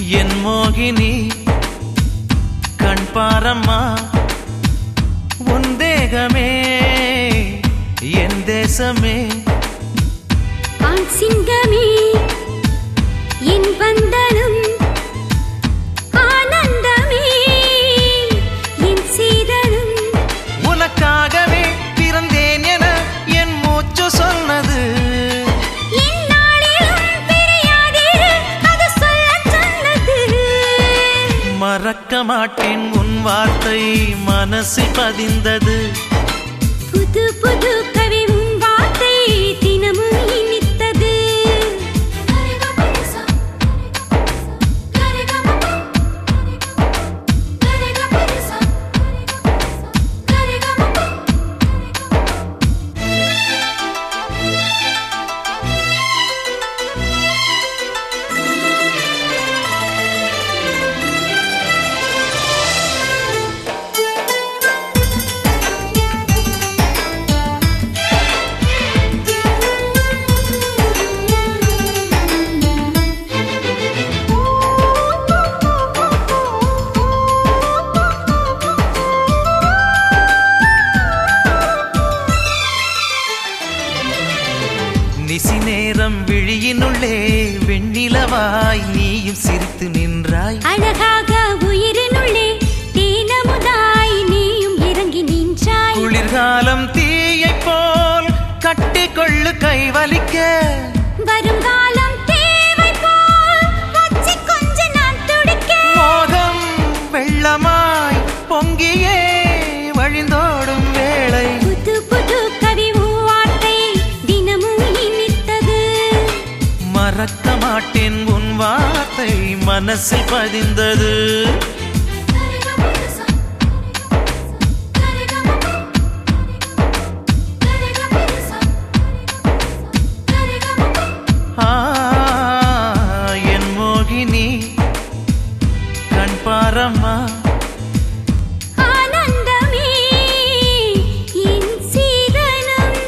என் மோகினி கண் பாரம்மா உன் தேகமே என் தேசமே ஆண் சிங்கமே என் வந்தனம் ஆனந்தமே என் சீதனம் உனக்காகவே பிறந்தேன் என என் மூச்சு சொன்னது எந்நாளிலும் பிரியாதிரு, அது சொல்லச் சொன்னது. மறக்க மாட்டேன் உன் வார்த்தை மனசில் பதிந்தது புது புது கவி உன் வார்த்தை தினமும் இனித்தது நிசி நேரம் விழியினுள்ளே வெண்ணிலவாய் நீயும் சிரித்து நின்றாய் அழகாக உயிரினுள்ளே தீனமுதாய் நீயும் இறங்கி நின்றாய் குளிர்காலம் தீயைப் போல் கட்டிக்கொள்ளு கைவலிக்க வருங்காலம் தேவை போல் வச்சிக் கொஞ்ச நான் துடிக்க மோகம் வெள்ளமாய் பொங்கியே வழிந்தோடும் வேளை புது புது கவி உன் வார்த்தை தினமும் இனித்தது மறக்க மாட்டேன் உன் வார்த்தை மனசில் பதிந்தது ஆ, என் மோகினி கண் பாரம்மா ஆனந்தமே என் சீதனம்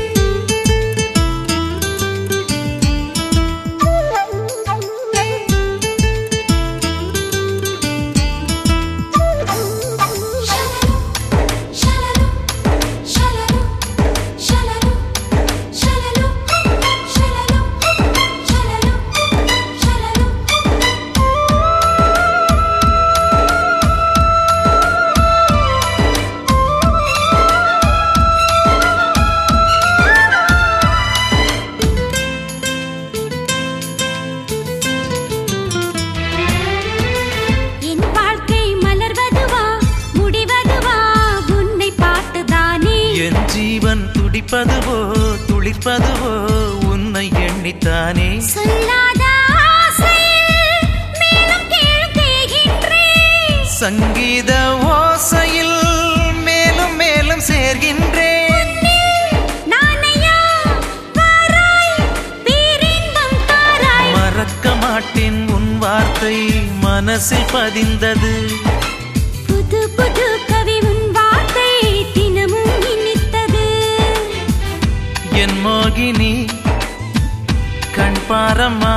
என் வாழ்க்கை மலர்வதுவா முடிவதுவா உன்னை பார்த்துதானே என் ஜீவன் துடிப்பதுவோ துளிர்ப்பதுவோ உன்னை எண்ணித்தானே சொல்லாத ஆசையில் மேலும் கீழும் தேய்கின்றேன். சங்கீத ஓசையில் மேலும் மேலும் சேர்கின்றேன் நானையா வாராய், பேரின்பம் தாராய். மறக்க மாட்டேன் உன் வார்த்தை மனசில் பதிந்தது புது புது கவி உன் வார்த்தை தினமும் இனித்தது. என் மோகினி கண் பாரம்மா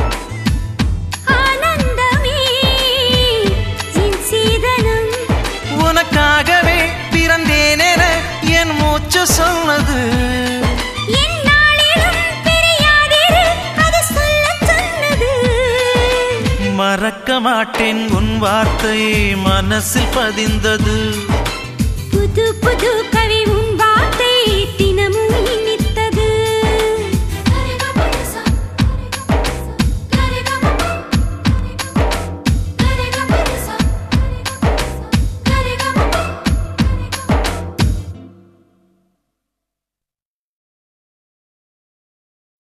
ஆனந்தமே என் சீதனம். உனக்காகவே பிறந்தேனென என் மூச்சு சொன்னது எந்நாளிலும் பிரியாதிரு, அது சொல்லச் சொன்னது. மறக்க மாட்டேன் உன் வார்த்தை மனசில் பதிந்தது புது புது கவி